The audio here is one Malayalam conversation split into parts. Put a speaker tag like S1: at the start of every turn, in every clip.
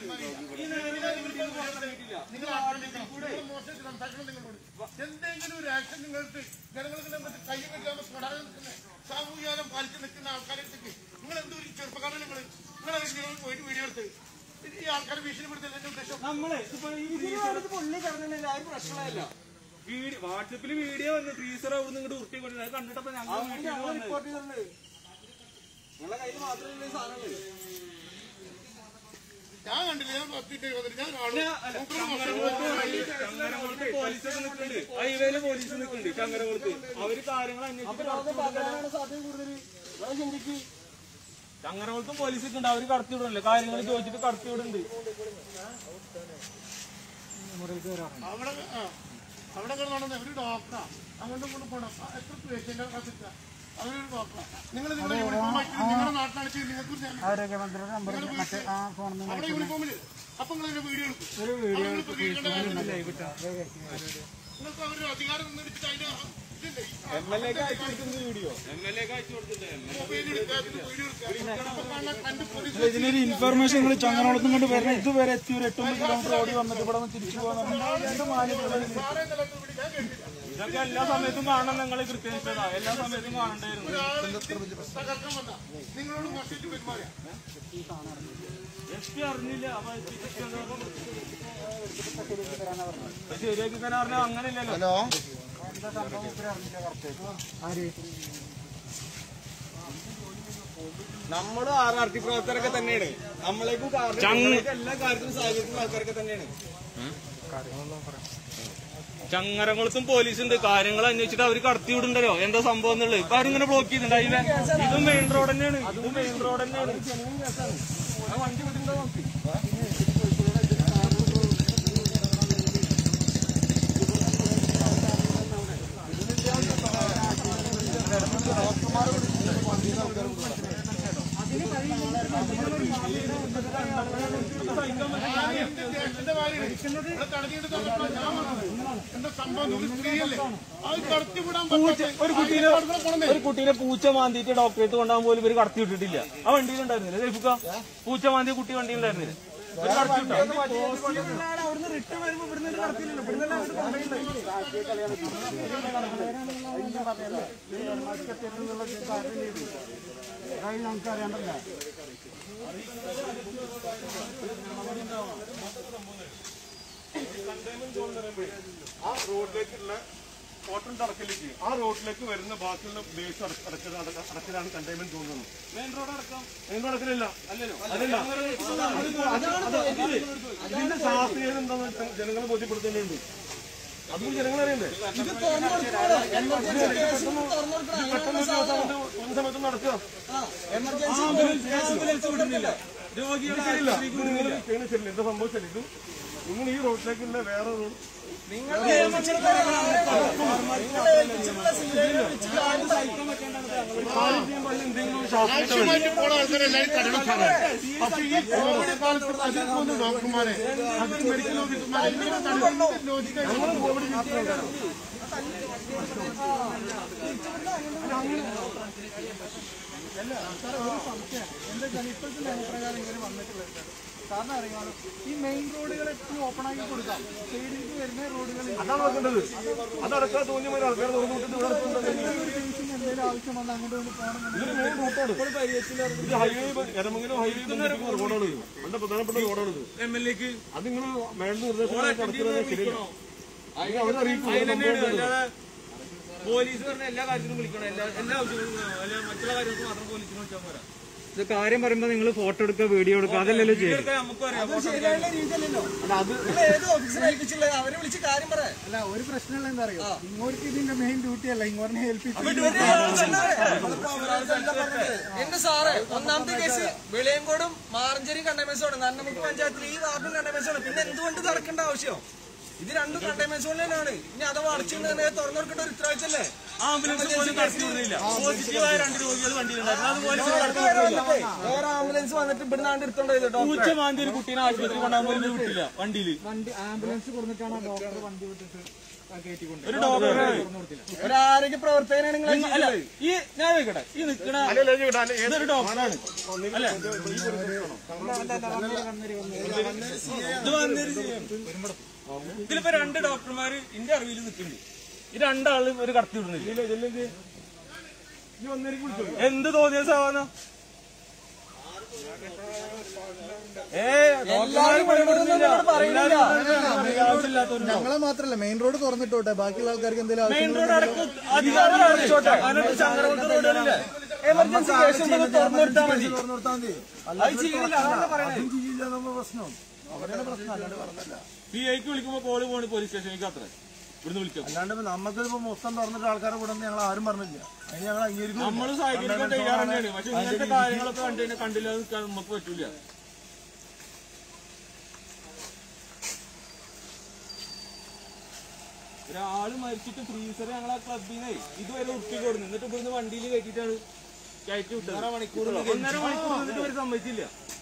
S1: നിങ്ങൾ ആക്രമിക്കണം നിങ്ങൾ മോശമായിട്ട് സംസാരിക്കണം നിങ്ങളോട് എന്തെങ്കിലും ഒരു ആക്ഷൻ നിങ്ങൾക്ക് ജനങ്ങൾക്ക് മറ്റേ കൈ വെക്കാമോ തൊടാതെ നിൽക്കുന്ന സാമൂഹികം പാലിച്ച് നിൽക്കുന്ന ആൾക്കാരെ അടുത്തേക്ക് നിങ്ങൾ എന്തോ ഒരു ചെറുപ്പക്കാരൻ നിങ്ങൾ നിങ്ങൾ നിങ്ങൾ പോയിട്ട് വീഡിയോ എടുത്ത് ഈ ആൾക്കാരെ ഭീഷണിപ്പെടുത്തില്ല എന്റെ ഉദ്ദേശം
S2: നമ്മള് ഇപ്പൊ ഈ
S3: ഇതിനകത്ത് പുള്ളി കിടന്നില്ല ആരും പ്രശ്നമില്ല
S2: വീഡിയോ വാട്സപ്പിൽ വീഡിയോ വന്നു ട്രീസർ അവിടെ നിന്ന് ഇങ്ങോട്ട് ഉരുട്ടി കൊണ്ടു അത് കണ്ടിട്ടപ്പോ ഞങ്ങൾ വീട്ടിൽ വന്നത്
S3: റിപ്പോർട്ട് ചെയ്തിട്ടുണ്ട് നിങ്ങളുടെ കയ്യിൽ മാത്രമല്ല ഈ സാധനങ്ങൾ
S1: ഞാൻ കണ്ടില്ല ഞാൻ പത്തിട്ട് വന്നിട്ട് ഞാൻ ഒരാള്
S2: ചങ്ങരകുളത്ത് പോലീസൊക്കെ നിൽക്കുന്നുണ്ട് ഹൈവേയില് പോലീസ് നിൽക്കുന്നുണ്ട് ചങ്ങരകുളത്ത് അവര് കാര്യങ്ങൾ അന്വേഷിച്ച്
S3: പകരാനാണ് സാധ്യത കൂടുതൽ നിങ്ങൾ ചിന്തിക്ക്
S2: ചങ്ങരകുളത്തും പോലീസ് ഉണ്ട് അവര് കടത്തി വിടണല്ലേ കാര്യങ്ങൾ ചോദിച്ചിട്ട് കടത്തി വിടുന്നുണ്ട്
S1: അവിടെ ആ, അവിടെ കിടന്നാണെന്ന് ഒരു ഡോക്ടറാ അങ്ങോട്ടും ഇങ്ങോട്ടും പോണം ആ, എത്ര പേഷ്യന്റ് കാത്തിക്ക അവരൊരു ഡോക്ടറാ നിങ്ങൾ നിങ്ങളുടെ യൂണിഫോം ആയിട്ട് നിങ്ങളുടെ നാട്ടിലാണ് ചെയ്ത് നിങ്ങൾക്ക് ഞാൻ
S4: ആരോഗ്യമന്ത്രിയുടെ നമ്പർ മറ്റേ ആ ഫോണിൽ നിന്ന്
S1: അവിടെ യൂണിഫോമില് അപ്പൊ നിങ്ങൾ വീഡിയോ എടുക്കും ഒരു വീഡിയോ നിങ്ങൾക്ക് അവരുടെ അധികാരം നിന്നെടുത്തിട്ട് അതിന്റെ ഇതില്ലേ
S2: എം എൽ എക്ക് അയച്ചു കൊടുക്കുന്ന വീഡിയോ എം എൽ എക്ക് അയച്ചു കൊടുത്തിട്ടുണ്ട്
S1: മൊബൈൽ എടുക്കുക വീഡിയോ എടുക്കുക അപ്പൊ കാണാൻ കണ്ട് പോലീസ്
S4: ഇതിനൊരു ഇൻഫർമേഷൻ നിങ്ങൾ ചങ്ങനോളത്തും കൊണ്ട് വരണം ഇതുവരെ എത്തി ഒരു എട്ട് കിലോമീറ്റർ ഓടി വന്നിട്ട് ഇവിടെ നിന്ന് തിരിച്ചു പോകാൻ എന്ത് മാന്യത
S1: സാറേ നിലത്ത് വിളി ഞാൻ കേട്ടില്ല
S2: ഇതൊക്കെ എല്ലാ സമയത്തും കാണണം നിങ്ങൾ കൃത്യനിഷ്ഠത എല്ലാ സമയത്തും കാണണ്ടായിരുന്നു
S1: തകർക്കാൻ വന്ന നിങ്ങളോട് മോശമായിട്ട് പെരുമാറിയ
S2: എസ് പി അറിഞ്ഞില്ല അപ്പൊ എസ് പി എന്താ? അത് ശരിയാക്കി തരാൻ പറഞ്ഞാൽ അങ്ങനെയല്ലല്ലോ
S4: ഹലോ എന്താ സംഭവം ഇപ്പഴേ അറിഞ്ഞില്ല കറക്റ്റ് ആര്
S3: നമ്മളും ആർ ആർ ടി പ്രവർത്തകരൊക്കെ തന്നെയാണ് നമ്മളേക്കും കാരണം എല്ലാ കാര്യത്തിലും സഹകരിക്കുന്ന ആൾക്കാരൊക്കെ തന്നെയാണ്
S2: ചങ്ങരകുളത്തും പോലീസുണ്ട് കാര്യങ്ങൾ അന്വേഷിച്ചിട്ട് അവർ കടത്തി വിടുണ്ടല്ലോ എന്താ സംഭവം എന്നുള്ളത് ഇപ്പൊ അവരിങ്ങനെ ബ്ലോക്ക് ചെയ്തിട്ടുണ്ട് അതിലെ ഇത് മെയിൻ റോഡ് തന്നെയാണ് ഇത് മെയിൻ റോഡ് തന്നെയാണ് ആ വണ്ടി വിടുണ്ടോ നോക്കി
S1: ദേശത്തിന്റെ ഭാര്യയാണ് ഇവിടെ തടഞ്ഞിട്ട് തന്നപ്പോൾ ഞാൻ വന്നത് എന്താ സംഭവം ഒരു സ്ത്രീയല്ലേ അത് കടത്തി വിടാൻ പറ്റാത്ത
S2: ഒരു കുട്ടീനെ
S1: അവിടെ പോണമേ
S2: ഒരു കുട്ടീനെ പൂച്ച മാന്തിയിട്ട് ഡോക്ടറേറ്റ് കൊണ്ടുപോകാൻ പോലും ഇവര് കടത്തി വിട്ടിട്ടില്ല ആ വണ്ടിയിൽ ഉണ്ടായിരുന്നില്ല ജയിഫുക്ക പൂച്ച മാന്തിയ കുട്ടി വണ്ടിയിൽ ഉണ്ടായിരുന്നില്ല ഇവര് കടത്തി വിട്ടോ?
S3: അവിടുന്ന് റിട്ടേൺ വരുമ്പോ ഇവിടുന്ന് നടത്തില്ലല്ലോ ഇവിടുന്ന് അങ്ങോട്ട്
S4: നമുക്ക് അറിയണ്ടല്ലോ
S1: ആ റോഡിലേക്കുള്ള കോട്ടൺ തറക്കലേക്ക് ആ റോഡിലേക്ക് വരുന്ന ബാക്കിയുള്ള ബേസ് അടക്കലാണ് കണ്ടെയ്ൻമെന്റ് തോന്നുന്നത്
S2: മെയിൻ റോഡ് അടക്കം
S1: മെയിൻ റോഡത്തിലല്ല അതല്ല ഇതിന്റെ ശാസ്ത്രീയത എന്താണെന്ന് വെച്ചാൽ ജനങ്ങളെ ബോധ്യപ്പെടുത്തേണ്ടതുണ്ട് അതും ജനങ്ങളറിയണ്ടേ ഇത് പെട്ടെന്ന് ഒരു ദിവസം കൊണ്ട് ഒരു സമയത്ത് നടക്കുക
S2: രോഗികളെ
S1: ശരിയില്ല ഇത് നിങ്ങൾ ചെയ്യുന്നത് ശരിയില്ല എന്താ സംഭവിച്ചില്ല ഇത് നിങ്ങൾ ഈ റോഡിലേക്കുള്ള വേറെ റോഡ് ആവശ്യമായിട്ട് പോണ ആൾക്കാരെല്ലാവരും തരണം സാറേ അപ്പൊ ഈ കോവിഡ് കാലത്ത് അതിൽ പോകുന്ന ഡോക്ടർമാരെ അതിൽ മെഡിക്കൽ ഓഫീസർമാരെ ഇങ്ങനെ തടയും. ഞങ്ങൾ കോവിഡ് മാത്രമല്ല
S4: എന്താ വെച്ചാൽ ഇപ്പോഴത്തെ നിയമപ്രകാരം ഇങ്ങനെ വന്നിട്ടുള്ളത് കാരണം അറിയാമോ ഈ മെയിൻ റോഡുകൾ എപ്പോഴും ഓപ്പൺ ആക്കി കൊടുക്കാം സൈഡിലേക്ക് വരുന്ന റോഡുകൾ
S1: അതാണ് നോക്കേണ്ടത് അതടക്കാൻ തോന്നിയ മാതിരി ആൾക്കാർ തുറന്നു വിട്ടിട്ട് ഇവിടെ നിർത്തുന്നുണ്ടെങ്കിൽ
S4: എന്തെങ്കിലും ആവശ്യം വന്ന് അങ്ങോട്ട് കൊണ്ട് പോകണമെന്നുണ്ടെങ്കിൽ
S1: ഇതൊരു മെയിൻ റൂട്ടാണ് ഇത് ഹൈവേ എരമംഗലം ഹൈവേ ബന്ധിപ്പിക്കുന്ന റോഡാണ് ഇത് വളരെ പ്രധാനപ്പെട്ട റോഡാണ് ഇത്
S2: എം എൽ എക്ക്
S1: അത് നിങ്ങൾ മേളിൽ നിർദ്ദേശം നടത്തുന്നത് ശരിയല്ല അതിനെ അവരെ അറിയിക്കും
S2: അതിൽ തന്നെയാണ് അല്ലാതെ പോലീസ് പറഞ്ഞ എല്ലാ കാര്യത്തിനും വിളിക്കണം എല്ലാ എല്ലാ ആവശ്യങ്ങളും അല്ല മറ്റുള്ള കാര്യങ്ങൾക്ക് മാത്രം പോലീസിനെ വിളിച്ചാൽ പോരാ
S3: ഇത് കാര്യം പറയുമ്പോ നിങ്ങൾ ഫോട്ടോ എടുക്കുക വീഡിയോ എടുക്കുക അതല്ലല്ലോ ചെയ്യും
S2: ഇതൊക്കെ നമുക്കും അറിയാം
S3: ശരിയായുള്ള രീതിയല്ലല്ലോ ഏത് ഓഫീസിനെ ഏൽപ്പിച്ചില്ല അവരെ വിളിച്ച് കാര്യം പറയാം
S4: അല്ല ഒരു പ്രശ്നമുള്ള എന്താ അറിയോ ഇങ്ങോട്ട് ഇതിന്റെ മെയിൻ ഡ്യൂട്ടി അല്ല ഇങ്ങോട്ടിനെ ഏൽപ്പിച്ചു
S3: എന്റെ സാറേ ഒന്നാമത്തെ കേസ് വെളിയങ്കോടും മാറഞ്ചേരി കണ്ടമേഴ്സോട് നന്നമുക്ക് പഞ്ചായത്തിൽ ഈ വാർഡും കണ്ടമേഴ്സോട് പിന്നെ എന്തുകൊണ്ട് നടക്കേണ്ട ആവശ്യം ഇത് രണ്ടും കണ്ടമേഴ്സ് തന്നെയാണ് ഇനി അഥവാ അടച്ചിട്ടുണ്ടെങ്കിൽ തുറന്നു കൊടുക്കേണ്ട ഒരു ഉത്തരവാദിത്തല്ലേ
S2: ആംബുലൻസ് പോലും കടത്തി വിടുന്നില്ല പോസിറ്റീവായ രണ്ട് രോഗികൾ വണ്ടിയിലുണ്ടായിരുന്നു അത് പോലീസ് കടത്തി വിടുന്നില്ല
S3: വേറെ ആംബുലൻസ് വന്നിട്ട് ഇവിടുന്ന് ആണ്ട് എടുത്തോണ്ടോ ഡോക്ടർ
S2: പൂച്ച മാന്തി ഒരു കുട്ടീനെ ആശുപത്രി കൊണ്ടുപോകാൻ പോലും വിട്ടില്ല വണ്ടിയിൽ
S4: വണ്ടി ആംബുലൻസ് കൊടുത്തിട്ടാണ് ആ ഡോക്ടർ വണ്ടി വിട്ടിട്ട്
S2: ഒരു ഡോക്ടറാണ്
S3: ഒരാരോഗ്യ പ്രവർത്തകനാണ് നിങ്ങൾ
S2: അല്ല ഈ ഞാൻ ചോദിക്കട്ടെ ഈ നിൽക്കണ ഇതൊരു ഡോക്ടറാണ് അല്ലേ ഇത് വന്നൊരു ഇതിലിപ്പോ രണ്ട് ഡോക്ടർമാര് ഇന്റെ അറിവിൽ നിൽക്കുന്നുണ്ട് ഈ രണ്ടാള് ഒരു കടത്തി വിടുന്നില്ല എന്ത് തോന്നിയ സാധനം ഏ
S3: എല്ലാവരും പറയുന്നില്ല
S4: ഞങ്ങളെ മാത്രല്ല മെയിൻ റോഡ് തുറന്നിട്ടോട്ടെ ബാക്കിയുള്ള ആൾക്കാർക്ക് എന്തെങ്കിലും
S2: മെയിൻ റോഡ് അടക്കം അധികാരം അടച്ചോട്ടെ അതിനകത്ത് ചങ്ങരകുളത്ത് റോഡുകളില്ലേ
S3: എമർജൻസി കേസ് ഉണ്ടെങ്കിൽ തുറന്നു കൊടുത്താൽ മതി
S4: തുറന്നു കൊടുത്താൽ മതി
S3: അത് ചെയ്യണില്ല അതാണ് പറയുന്നത്
S4: അതും ചെയ്യില്ല എന്നുള്ള പ്രശ്നം അവരുടെ പ്രശ്നം അല്ലാണ്ട് പറഞ്ഞല്ല
S2: പി ഐക്ക് വിളിക്കുമ്പോ കോള് പോണ് പോലീസ് സ്റ്റേഷനിലേക്ക് അത്ര ഇവിടുന്ന് വിളിക്കാം
S4: അല്ലാണ്ട് നമുക്ക് ഇപ്പൊ മൊത്തം തുറന്നിട്ട് ആൾക്കാരെ കൂടെ ഞങ്ങൾ ആരും പറഞ്ഞില്ല അതിന് ഞങ്ങൾ അംഗീകരിക്കും
S2: നമ്മള് സഹകരിക്കാൻ തയ്യാറാണ് പക്ഷെ ഇങ്ങനത്തെ കാര്യങ്ങളൊക്കെ കണ്ടു കഴിഞ്ഞാൽ കണ്ടില്ല നിൽക്കാൻ നമുക്ക് പറ്റൂല ഒരാള് മരിച്ചിട്ട് ഫ്രീസർ ഞങ്ങളെ ക്ലബിനെ ഇതുവരെ ഉറുക്കി കൊടുന്നു എന്നിട്ട് ഇവിടുന്ന് വണ്ടിയിൽ കയറ്റിട്ടാണ് കയറ്റി വിട്ടത് ഒന്നര മണിക്കൂർ ഒന്നര മണിക്കൂർ എന്നിട്ട് ഇവര് സമ്മതിച്ചില്ല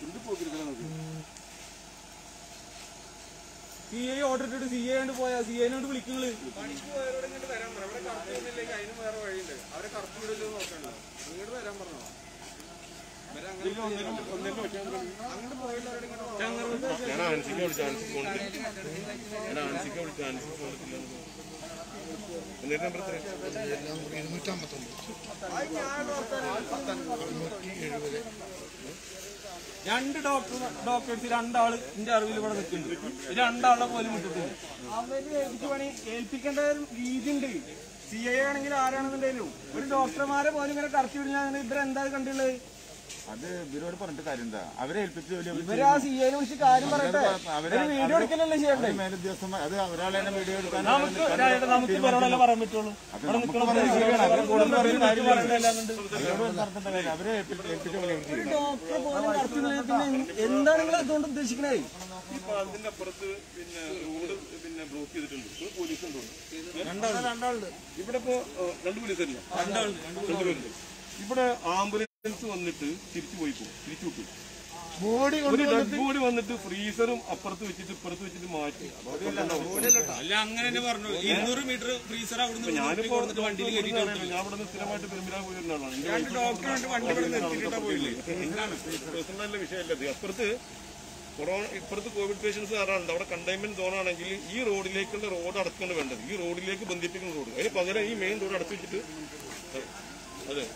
S2: സി ഐ ഓർഡർ ഇട്ടിട്ട് സി ഐ കൊണ്ട് പോയാ സി ഐനോട് വിളിക്കുന്നത്
S1: ഞാൻ ആൻസിക്ക് വിളിച്ചു ആൻസിക്ക് ഫോൺ ഞാൻ ആൻസിക്ക് വിളിച്ചു ആൻസിക്ക് ഫോൺ എന്നിട്ട് നമ്പർ
S2: രണ്ട് ഡോക്ടർ ഡോക്ടേഴ്സ് രണ്ടാള് എന്റെ അറിവിൽ ഇവിടെ നിൽക്കുന്നുണ്ട് ഈ രണ്ടാളെ പോലും വിട്ടിട്ടില്ല
S3: അവര് ഏൽപ്പിച്ച പണി ഏൽപ്പിക്കേണ്ട ഒരു രീതി ഉണ്ട് സി ഐ ആണെങ്കിൽ ആരാണെന്നുണ്ടെങ്കിലും ഒരു ഡോക്ടർമാരെ പോലും ഇങ്ങനെ കടത്തി വിടുന്ന ഇവരെന്താ കണ്ടുള്ളത്
S1: അത് ഇവരോട് പറഞ്ഞിട്ട് കാര്യം എന്താ അവരെ ഏൽപ്പിച്ച് വലിയ
S3: ഇവര് ആ സി ഐനെ വിളിച്ച് കാര്യം പറയട്ടെ
S1: അവര്
S3: ഒരു വീഡിയോ എടുക്കലല്ലേ ചെയ്യണ്ടേ
S1: മേലുദ്യോഗസ്ഥന്മാർ അത് ഒരാളെ തന്നെ വീഡിയോ എടുക്കാൻ
S2: നമുക്ക് ഒരാളുടെ നമുക്ക് ഇവരോടല്ലേ പറയാൻ പറ്റുള്ളൂ ഇവിടെ നിൽക്കണം
S1: അവരെ ഏൽപ്പിച്ച് ഏൽപ്പിച്ച പോലെ അവർ ചെയ്യും.
S3: ഡോക്ടറെ പോലും കടത്തി വിടുന്നത് പിന്നെ എന്താണ് നിങ്ങൾ അതുകൊണ്ട് ഉദ്ദേശിക്കണേ
S1: അതിന്റെ അപ്പുറത്ത് പിന്നെ റോഡ് പിന്നെ ബ്ലോക്ക് ചെയ്തിട്ടുണ്ട് പോലീസ് ഉണ്ട് ഇവിടെ ഇപ്പോ ഏഹ്, രണ്ട് പോലീസല്ല രണ്ടുപേരുണ്ട് ഇവിടെ ആംബുലൻസ് വന്നിട്ട് തിരിച്ചു പോയി പോകും തിരിച്ചു വിട്ടു
S4: ബോഡി
S1: ഒരു ഡെഡ് ബോഡി വന്നിട്ട് ഫ്രീസറും അപ്പുറത്ത് വെച്ചിട്ട് ഇപ്പുറത്ത് വെച്ചിട്ട് മാറ്റി
S2: അല്ല അങ്ങനെ തന്നെ പറഞ്ഞു ഇരുന്നൂറ് മീറ്റർ ഫ്രീസർ അവിടുന്ന്
S1: ഞാനിപ്പോ വണ്ടിയിൽ ഞാൻ ഇവിടെ നിന്ന് സ്ഥിരമായിട്ട് പെരുമ്പിലാ പോയിരുന്ന ആളാണ് എന്റെ
S2: ഡോക്ടറുണ്ട് വണ്ടി ഇവിടെ നിർത്തിയിട്ടാ പോയില്ലേ
S1: പേഴ്സണലിന്റെ വിഷയമല്ല ഇത് അപ്പുറത്ത് കൊറോണ ഇപ്പുറത്ത് കോവിഡ് പേഷ്യൻസ് ധാരാളുണ്ട് അവിടെ കണ്ടെയ്ൻമെന്റ് സോൺ ആണെങ്കിൽ ഈ റോഡിലേക്കുള്ള റോഡ് അടക്കാണ് വേണ്ടത് ഈ റോഡിലേക്ക് ബന്ധിപ്പിക്കുന്ന റോഡ് അതിന് പകരം ഈ മെയിൻ റോഡ് അടച്ചു വെച്ചിട്ട് അതെ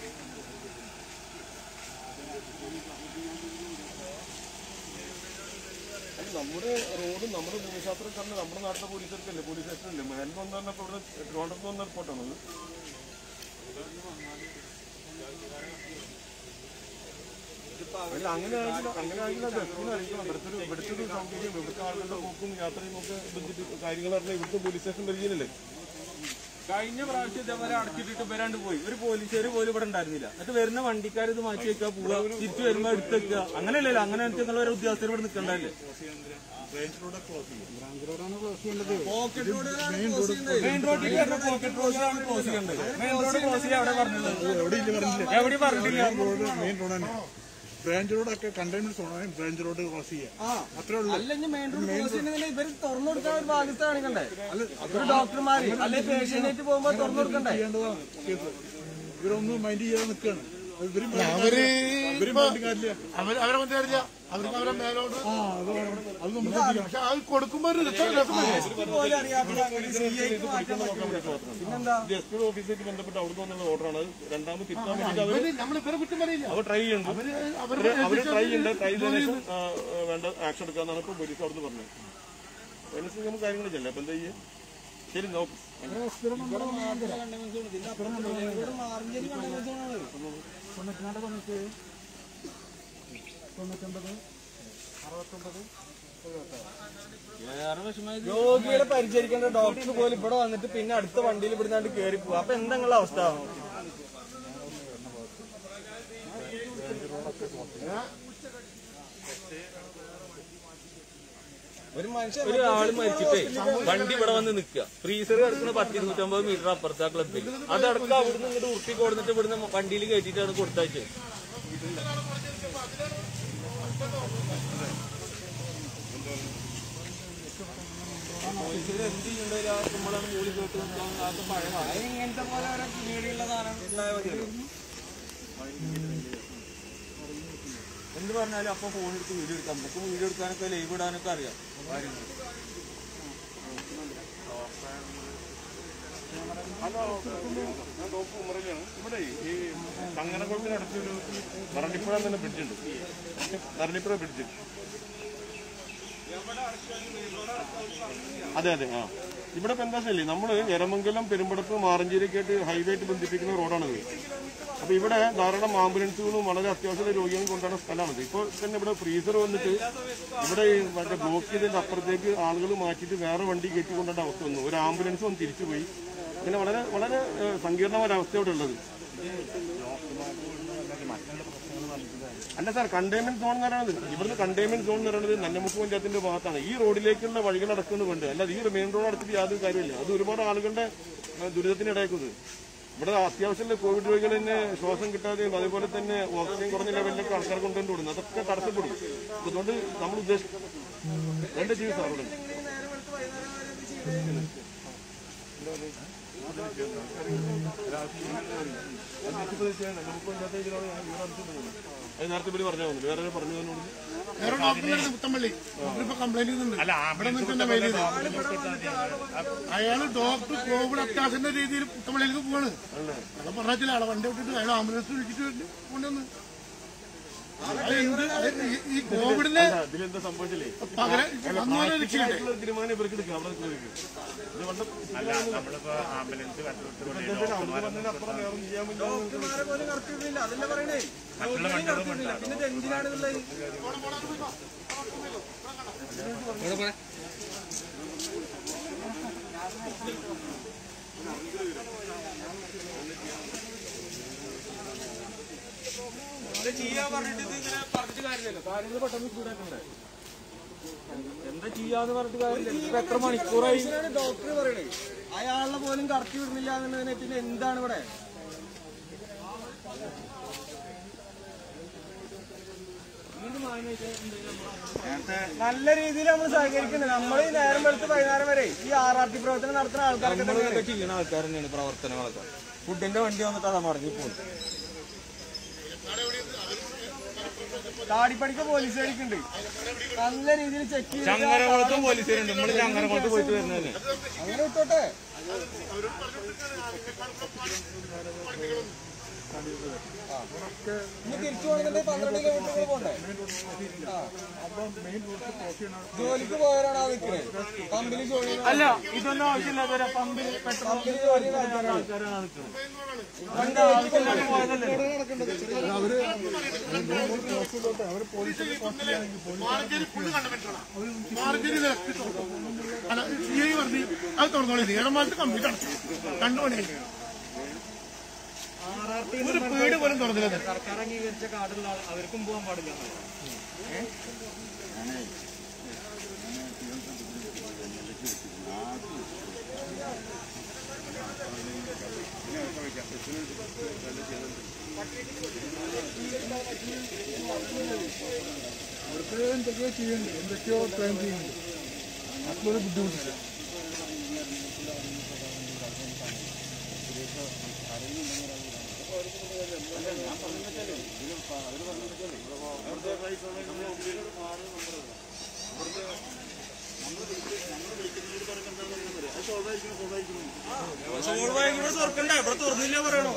S1: അല്ല, നമ്മുടെ റോഡ് നമ്മുടെ ഭൂമിശാസ്ത്രക്കാരന് നമ്മുടെ നാട്ടിലെ പോലീസുകാർക്കല്ലേ പോലീസ് സ്റ്റേഷനല്ലേ മേലിൽ വന്നു പറഞ്ഞപ്പോൾ ഇവിടെ ട്രിവാൻഡ്രത്ത് വന്ന റിപ്പോർട്ടാണത് അല്ല അങ്ങനെ ആണെങ്കിൽ അങ്ങനെ ആണെങ്കിൽ അത് എപ്പോഴും അറിയിക്കണം ഇവിടുത്തെ ഒരു ഇവിടുത്തെ ഒരു സൗകര്യം ഇവിടുത്തെ ആളുകളുടെ പോക്കും യാത്രയും ഒക്കെ ബന്ധിച്ച് കാര്യങ്ങൾ പറഞ്ഞാൽ ഇവിടുത്തെ പോലീസ് സ്റ്റേഷൻ പരിചയമല്ലേ
S2: കഴിഞ്ഞ പ്രാവശ്യം ഇതേപോലെ അടച്ചിട്ടിട്ട് വരാണ്ട് പോയി ഒരു പോലീസുകാർ പോലും ഇവിടെ ഉണ്ടായിരുന്നില്ല എന്നിട്ട് വരുന്ന വണ്ടിക്കാർ ഇത് മാറ്റി വെക്കുക പോവുക തിരിച്ചു വരുമ്പോ എടുത്ത് വെക്കുക അങ്ങനെയല്ലല്ലോ അങ്ങനെ നിങ്ങൾ ഒരു ഉദ്യോഗസ്ഥർ ഇവിടെ നിൽക്കണ്ടല്ലേ
S3: പോക്കറ്റ് റോഡുകളാണ് ക്ലോസ് ചെയ്യുന്നത്
S2: മെയിൻ റോഡിൽ പോക്കറ്റ് റോഡാണ് ക്ലോസ് ചെയ്യേണ്ടത് മെയിൻ റോഡ് ക്ലോസ് ചെയ്യാൻ അവിടെ പറഞ്ഞത് എവിടെ പറഞ്ഞിട്ടില്ല
S4: മെയിൻ റോഡ് തന്നെ ബ്രാഞ്ച് റോഡൊക്കെ കണ്ടെയ്ൻമെന്റ് സോണാണ് ബ്രാഞ്ച് റോഡ് ക്രോസ് ചെയ്യുക അത്രേ ഉള്ളൂ
S3: അല്ലെങ്കിൽ മെയിൻ റോഡ് ക്ലോസ് ചെയ്യുന്നതിന് ഇവര് തുറന്നു കൊടുക്കാൻ ഒരു ബാധ്യത കാണിക്കണ്ടേ ഒരു ഡോക്ടർമാര് അല്ലെങ്കിൽ പേഷ്യന്റായിട്ട് പോകുമ്പോ തുറന്നു കൊടുക്കണ്ടേ
S4: ചെയ്യേണ്ടതാണ് കേസ് ഇവരൊന്നും മൈൻഡ് ചെയ്യാതെ നിൽക്കുകയാണ് ഇവരും അവര് ഇവരും മൈൻഡ് കാര്യമില്ല
S1: അവർ അവരെ മറ്റേ അറിയില്ല അവർക്ക് അവരെ മേലോട്ട്
S4: ആ അത് വേണം. അത് നമ്മൾ ശ്രദ്ധിക്കണം
S1: പക്ഷെ അത് കൊടുക്കുമ്പോൾ ഒരു രസം രസമല്ലേ
S3: പോലും അറിയാത്ത അങ്ങനെ CI ക്ക് മാറ്റാൻ പറ്റില്ല. പിന്നെന്താ
S1: ഇത് എസ് പി ഓഫീസായിട്ട് ബന്ധപ്പെട്ട് അവിടെ നിന്നുള്ള ഓർഡറാണ് അത് രണ്ടാമത് തിരിക്കാൻ വേണ്ടിയിട്ട് അവർ
S4: നമ്മൾ ഇവരെ കുറ്റം പറയില്ല
S1: അവർ ട്രൈ ചെയ്യുന്നുണ്ട് അവര് അവര് ട്രൈ ചെയ്യുന്നുണ്ട് ട്രൈ ചെയ്തതിനു ശേഷം ആ, ആ, വേണ്ട ആക്ഷൻ എടുക്കാന്നാണ് ഇപ്പൊ പോലീസ് അവിടുന്ന് പറഞ്ഞത് അതിനനുസരിച്ച് നമുക്ക് കാര്യങ്ങൾ ചെയ്യാം അപ്പൊ എന്താ ചെയ്യുക ശരി നോക്കും
S3: ഇവിടെ മാർഗേരി കണ്ടെയ്ൻമെന്റ് സോണാണ്
S2: ഏറെ വിഷമായി
S3: രോഗികളെ പരിചരിക്കേണ്ട ഡോക്ടർ പോലും ഇവിടെ വന്നിട്ട് പിന്നെ അടുത്ത വണ്ടിയിൽ ഇവിടുന്നാണ്ട് കയറി പോവാ അപ്പൊ എന്താ നിങ്ങളുടെ അവസ്ഥ ഒരു മനുഷ്യൻ
S2: ഒരു ആള് മരിച്ചിട്ടേ വണ്ടി ഇവിടെ വന്ന് നിൽക്കുക ഫ്രീസർ കിടക്കുന്ന പത്ത് ഇരുന്നൂറ്റമ്പത് മീറ്റർ അപ്പുറത്തെ ക്ലബിൽ അതടക്കം അവിടുന്ന് ഇങ്ങോട്ട് ഉരുട്ടി കൊടുത്തിട്ട് ഇവിടുന്ന് വണ്ടിയിൽ കയറ്റിയിട്ടാണ് കൊടുത്തയച്ചത് മനുഷ്യർ എന്ത് ചെയ്യണ്ട നമ്മളാണ് മൂലി കേട്ട് നിൽക്കാൻ അതൊക്കെ പഴയ കാലം.
S3: ഇങ്ങനത്തെ പോലെ ഓരോ പേടിയുള്ള സാധനം ഉണ്ടായാൽ മതിയല്ലോ
S2: എന്ത് പറഞ്ഞാലും അപ്പൊ ഫോൺ എടുത്ത് വീഡിയോ എടുക്കാം നമുക്ക് വീഡിയോ എടുക്കാനൊക്കെ ലൈവ് ഇടാനൊക്കെ അറിയാം കാര്യങ്ങൾ
S1: ഇവിടെ ഈ ചങ്ങനകുളത്തിനടുത്തൊരു നരണിപ്പുഴ തന്നെ ബ്രിഡ്ജുണ്ട് നരണിപ്പുഴ ബ്രിഡ്ജ് അതെ അതെ ആ ഇവിടെ ഇപ്പൊ എന്താ വെച്ചാൽ നമ്മള് എരമംഗലം പെരുമ്പടപ്പ് മാറഞ്ചേരിക്കായിട്ട് ഹൈവേ ആയിട്ട് ബന്ധിപ്പിക്കുന്ന റോഡാണിത് അപ്പൊ ഇവിടെ ധാരാളം ആംബുലൻസുകളും വളരെ അത്യാവശ്യ രോഗികളും കൊണ്ടാണ് സ്ഥലമാണിത് ഇപ്പോൾ തന്നെ ഇവിടെ ഫ്രീസർ വന്നിട്ട് ഇവിടെ ഈ മറ്റേ ബ്ലോക്ക് ചെയ്തതിന്റെ അപ്പുറത്തേക്ക് ആളുകൾ മാറ്റിയിട്ട് വേറെ വണ്ടി കയറ്റി കൊണ്ടേണ്ട അവസ്ഥ വന്നു ഒരു ആംബുലൻസ് വന്ന് തിരിച്ചു പോയി അങ്ങനെ വളരെ വളരെ ഏഹ്, സങ്കീർണമായ ഒരു അവസ്ഥയോടെ ഉള്ളത് അല്ല സാർ കണ്ടെയ്ൻമെന്റ് സോൺ എന്ന് പറയുന്നത് ഇവിടുന്ന് കണ്ടെയ്ൻമെന്റ് സോൺ എന്ന് പറയുന്നത് നന്നമുക്ക് പഞ്ചായത്തിന്റെ ഭാഗത്താണ് ഈ റോഡിലേക്കുള്ള വഴികൾ അടക്കുന്നുണ്ട് അല്ലാതെ ഈ മെയിൻ റോഡ് അടച്ചിട്ട് യാതൊരു കാര്യമില്ല അത് ഒരുപാട് ആളുകളുടെ ഏഹ്, ദുരിതത്തിന് ഇടയാക്കുന്നത് ഇവിടെ അത്യാവശ്യമുള്ള കോവിഡ് രോഗികളിന് ശ്വാസം കിട്ടാതെയും അതുപോലെ തന്നെ ഓക്സിജൻ കുറഞ്ഞ ലെവലിലൊക്കെ ആൾക്കാർ കൊണ്ടുവന്നു കൊടുക്കുന്നു അതൊക്കെ തടസ്സപ്പെടും അതുകൊണ്ട് നമ്മൾ ഉദ്ദേശിക്കും രണ്ട് ജീവിതം സാർ ഇവിടെ
S3: നേരെ വെളുത്ത് വൈകുന്നേരം വരെ ഇത് ചെയ്ത്
S1: അത് നേരത്തെ ഇവര് പറഞ്ഞു തോന്നുന്നു വേറെ ആരും പറഞ്ഞു തോന്നുന്നു
S5: വേറെ ഡോക്ടറിനാണ് മുത്തമ്പള്ളി ഇപ്പൊ കംപ്ലൈന്റ് ചെയ്യുന്നുണ്ട് ഇവിടെ നിൽക്കുന്ന മെയിൽ ചെയ്ത് അയാള് ഡോക്ടർ കോവിഡ് അത്യാവശ്യന്റെ രീതിയിൽ പുത്തമ്പള്ളിയിലേക്ക് പോവാണ് അയാളെ പറഞ്ഞില്ല ആളെ വണ്ടി വിട്ടിട്ട് അയാൾ ആംബുലൻസ് വിളിച്ചിട്ട് കൊണ്ടുവന്ന് അത് എന്ത് അത് ഈ- ഈ കോവിഡിനെ
S1: ഇതിലെന്താ സംഭവിച്ചില്ലേ
S5: പകരം വന്നവരെ രക്ഷിക്കണ്ടേ
S1: ആയിട്ടുള്ള തീരുമാനം ഇവർക്ക് എടുക്കാം അവിടെ നിൽക്കുന്നവർക്ക്. ഇത് വന്ന വന്നതിനപ്പുറം വേറെ ഒന്നും ചെയ്യാൻ പറ്റില്ല
S3: ഡോക്ടർമാരെ പോലും കറക്റ്റില്ല അതല്ല പറയണേ ഡോക്ടറെയും കറക്റ്റില്ല പിന്നെ ഇത് എന്തിനാണെന്നുള്ളത്
S2: ഇത് ചെയ്യാൻ പറഞ്ഞിട്ട് ഇത് ഇങ്ങനെ പറഞ്ഞിട്ട് കാര്യമില്ലല്ലോ കാര്യങ്ങൾ പെട്ടെന്ന് ചൂടാക്കണ്ടേ എന്താ ചെയ്യാന്ന് പറഞ്ഞിട്ട് കാര്യമില്ല ഇപ്പൊ എത്ര മണിക്കൂറായി
S3: ഇതിനാണ് ഡോക്ടർ പറയണേ അയാളെ പോലും കറക്റ്റ് വിടുന്നില്ല എന്നുള്ളതിനെ പിന്നെ എന്താണ് ഇവിടെ നല്ല രീതിയിൽ നമ്മൾ സഹകരിക്കുന്നുണ്ട് നമ്മൾ ഈ നേരം വെളുത്ത് വൈകുന്നേരം വരെ ഈ ആർ ആർ ടി പ്രവർത്തനം നടത്തുന്ന ആൾക്കാർക്ക്
S2: നമ്മളൊക്കെ ചെയ്യുന്ന ആൾക്കാർ തന്നെയാണ് പ്രവർത്തനങ്ങളൊക്കെ ഫുഡിന്റെ വണ്ടി വന്നിട്ട് അതാ മറിഞ്ഞിപ്പോയി
S3: താടിപ്പടിക്ക് പോലീസുകാരിക്കുണ്ട് നല്ല രീതിയിൽ ചെക്ക് ചെയ്ത്
S2: ചങ്ങരകുളത്തും പോലീസുകാരുണ്ട് നമ്മൾ ചങ്ങരകുളത്ത് പോയിട്ട് വരുന്നതന്നെ
S3: അങ്ങനെ വിട്ടോട്ടെ ഇനി തിരിച്ചു പോകണമെന്നുണ്ടെങ്കിൽ പന്ത്രണ്ട് കിലോമീറ്റർ പോണ്ടേ ആ. ജോലിക്ക് പോയവരാണ് ആ നിൽക്കുന്നത് പമ്പിൽ ജോലി ചെയ്യുന്ന
S2: അല്ല ഇതൊന്നും ആവശ്യമില്ലാത്തവരെ പമ്പിൽ പെട്രോൾ
S3: പമ്പിൽ ജോലി ചെയ്യുന്ന ആൾക്കാരാണ്
S2: ആൾക്കാരാണ് നിൽക്കുന്നത് പണ്ട് ആവശ്യമില്ലാതെ പോയതല്ലേ
S5: മാർജരി ഫുള്ള് കണ്ടുപിടിച്ചോളാം മാർജരി ലെഫ്റ്റ് അല്ല സി ഐ പറഞ്ഞു അത് തുറന്നോളി നേരമായിട്ട് കംപ്ലീറ്റ് ആണ് രണ്ടു മണി ഒരു പേട് പോലും തുറന്നില്ല ഇത്.
S2: സർക്കാർ അംഗീകരിച്ച കാർഡുള്ള ആൾ അവർക്കും പോകാൻ പാടില്ല
S4: അവർക്ക് എന്തൊക്കെയോ ചെയ്യുന്നുണ്ട് എന്തൊക്കെയോ പ്ലാൻ ചെയ്യുന്നുണ്ട് അപ്പോഴൊരു ബുദ്ധിമുട്ടില്ല
S2: സോൾവ് ആയി ഇവിടെ തുറക്കണ്ടേ ഇവിടെ തുറന്നില്ല പറയണോ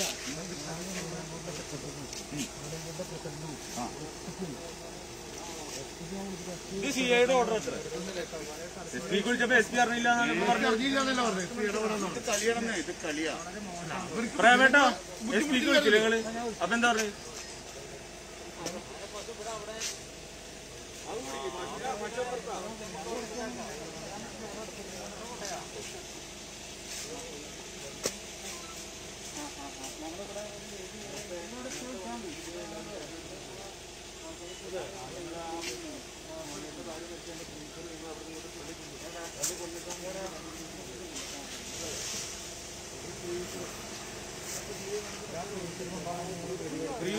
S2: ഇത് സി ഐയുടെ ഓർഡർ എത്ര എസ് പി വിളിച്ചപ്പോ എസ് പി അറിയില്ല എന്നാണ് പറഞ്ഞത്
S5: അറിയില്ലാന്നല്ല പറഞ്ഞത് ഇടപെടാൻ
S2: പ്രേമേട്ടോ എസ് പിക്ക് വിളിച്ചില്ല നിങ്ങള് അപ്പൊ എന്താ പറഞ്ഞത്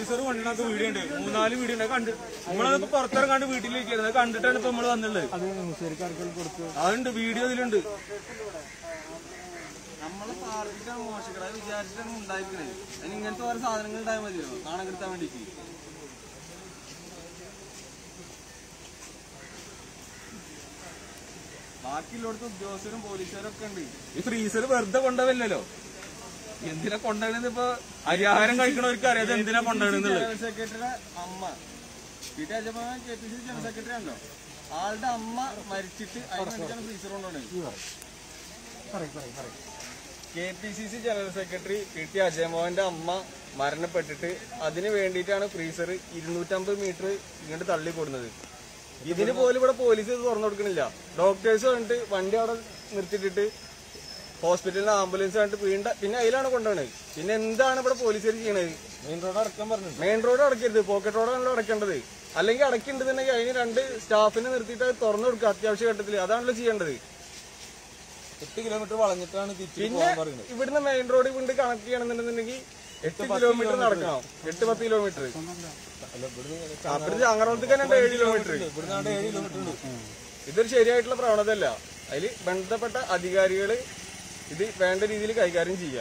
S2: ഫ്രീസർ കൊണ്ടിനൊക്കെ വീഡിയോ ഉണ്ട് മൂന്നാല് വീഡിയോ ഉണ്ട് കണ്ട് നമ്മളതൊക്കെ പുറത്തിറങ്ങാണ്ട് വീട്ടിലിരിക്കുന്നത് അത് കണ്ടിട്ടാണ് ഇപ്പൊ നമ്മള് വന്നുള്ളത്
S4: അത് ന്യൂസുകാർക്ക് കൊടുത്ത്
S2: അതുണ്ട് വീഡിയോ ഇതിലുണ്ട്
S3: നമ്മളെ പാർട്ടിക്കാണ് മോശക്കട വിചാരിച്ചിട്ടാണ് ഉണ്ടായിരിക്കണേ അതിന് ഇങ്ങനത്തെ ഓരോ സാധനങ്ങൾ ഉണ്ടായാൽ മതിയോ നാണം കിട്ടാൻ വേണ്ടിട്ട് ബാക്കിയുള്ളടത്ത് ഉദ്യോഗസ്ഥരും പോലീസുകാരും ഒക്കെ ഉണ്ട്
S2: ഈ ഫ്രീസർ വെറുതെ കൊണ്ടുപോവില്ലല്ലോ എന്തിനാ കൊണ്ടുപോകണെന്ന് ഇപ്പൊ അരിയാഹാരം കഴിക്കണവർക്ക് അറിയാം ഇത് എന്തിനാ കൊണ്ടുപോകണെന്നുള്ളത്
S3: ജനറൽ സെക്രട്ടറിയുടെ അമ്മ പി ടി അജയഭാവൻ K P C general secretary ആണല്ലോ ആളുടെ അമ്മ മരിച്ചിട്ട് അതിന് വേണ്ടിയിട്ടാണ് ഫ്രീസർ കൊണ്ടുപോകുന്നത്
S4: പറയും പറയും പറയും
S3: K P C C general secretary P T അജയമോഹന്റെ അമ്മ മരണപ്പെട്ടിട്ട് അതിന് വേണ്ടിയിട്ടാണ് ഫ്രീസർ ഇരുന്നൂറ്റമ്പത് മീറ്റർ ഇങ്ങോട്ട് തള്ളി കൊടുക്കുന്നത് ഇതിന് പോലും ഇവിടെ പോലീസ് ഇത് തുറന്നു കൊടുക്കണില്ല ഡോക്ടേഴ്സ് വന്നിട്ട് വണ്ടി അവിടെ നിർത്തിയിട്ടിട്ട് ഹോസ്പിറ്റലിന് ആംബുലൻസ് കണ്ടിട്ട് വീണ്ട പിന്നെ അതിലാണ് കൊണ്ടുപോകണത് പിന്നെ എന്താണ് ഇവിടെ പോലീസുകാർ ചെയ്യണത് മെയിൻ റോഡ് അടക്കാൻ പറഞ്ഞു മെയിൻ റോഡ് അടക്കരുത് പോക്കറ്റ് റോഡാണല്ലോ അടക്കേണ്ടത് അല്ലെങ്കിൽ അടക്കേണ്ടതുണ്ടെങ്കിൽ അതിന് രണ്ട് സ്റ്റാഫിനെ നിർത്തിയിട്ട് അത് തുറന്നു കൊടുക്കുക അത്യാവശ്യ ഘട്ടത്തിൽ അതാണല്ലോ ചെയ്യേണ്ടത്
S2: എട്ട് കിലോമീറ്റർ വളഞ്ഞിട്ടാണ് തിരിച്ചു
S3: പിന്നെ ഇവിടുന്ന് മെയിൻ റോഡ് കൊണ്ട് കണക്ട് ചെയ്യണമെന്നുണ്ടെങ്കിൽ എട്ട് കിലോമീറ്റർ നടക്കണം എട്ട് പത്ത് കിലോമീറ്റർ അപ്പുറത്ത് ചാങ്ങറോളത്തേക്ക് തന്നെ ഉണ്ട് ഏഴ് കിലോമീറ്റർ
S2: ഇവിടുന്ന് ഏഴ് കിലോമീറ്റർ ഉണ്ട്
S3: ഇതൊരു ശരിയായിട്ടുള്ള പ്രവണതയല്ല അതിൽ ബന്ധപ്പെട്ട അധികാരികൾ ഇത് വേണ്ട രീതിയിൽ കൈകാര്യം ചെയ്യുക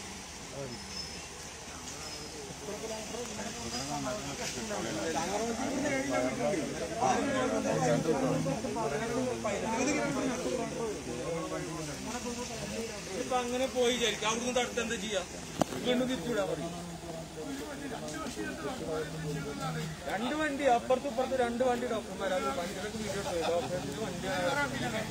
S2: ഇപ്പൊ അങ്ങനെ പോയി വിചാരിക്കും അവിടുന്ന് അടുത്ത് എന്താ ചെയ്യാ വീണ്ടും തിരിച്ചുവിടാൻ പറയും രണ്ട് വണ്ടി അപ്പുറത്തും ഇപ്പുറത്തും രണ്ട് വണ്ടി ഡോക്ടർമാർ അത് വണ്ടിയിലൊക്കെ വീഡിയോ എടുത്തത് ഡോക്ടേഴ്സിന്റെ വണ്ടിയാണ്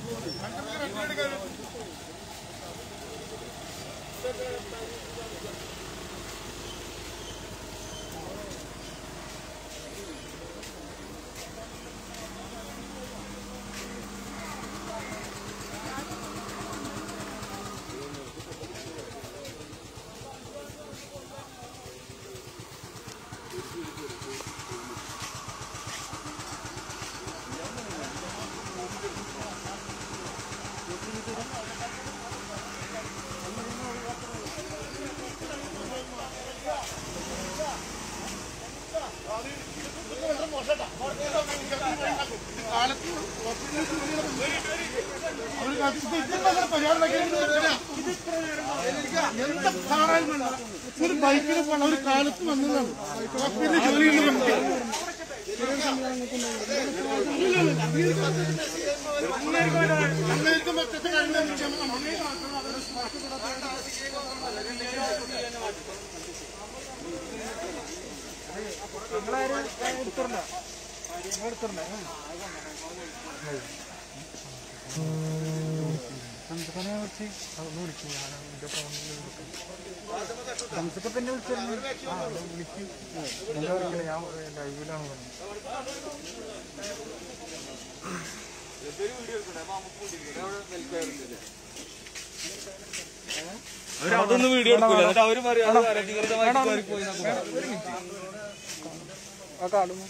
S5: അവര് കാത്തിട്ട് ഇതിനുള്ള പരിഹാരം ഉണ്ടാക്കിയിട്ട് എന്താ കാണാൻ വേണ്ട ഒരു ബൈക്കിൽ പോകണം ഒരു കാലത്ത് വന്നതാണ് ഹോസ്പിറ്റലിൽ ജോലി ചെയ്യുന്ന അമേരിക്ക മറ്റത്തെ കാര്യം
S4: സംസപ്പനെ കുറിച്ച് അതൊന്ന് വിളിക്കും ഞാൻ എന്റെ ഫോണിൽ വിളിക്കും സംസക്കപ്പ് എന്നെ വിളിച്ചിരുന്നു ആ അത് വിളിക്കും എന്താ വിളിക്കണേ ഞാൻ ലൈവിലാണ് പറഞ്ഞത്
S2: അവര് അതൊന്നും വീഡിയോ എടുക്കൂല എന്നിട്ട് അവര് പറയാം അത് അനധികൃതമായിട്ട് കയറിപ്പോയി എന്നൊക്കെ പറയും.
S4: ആ കാർഡും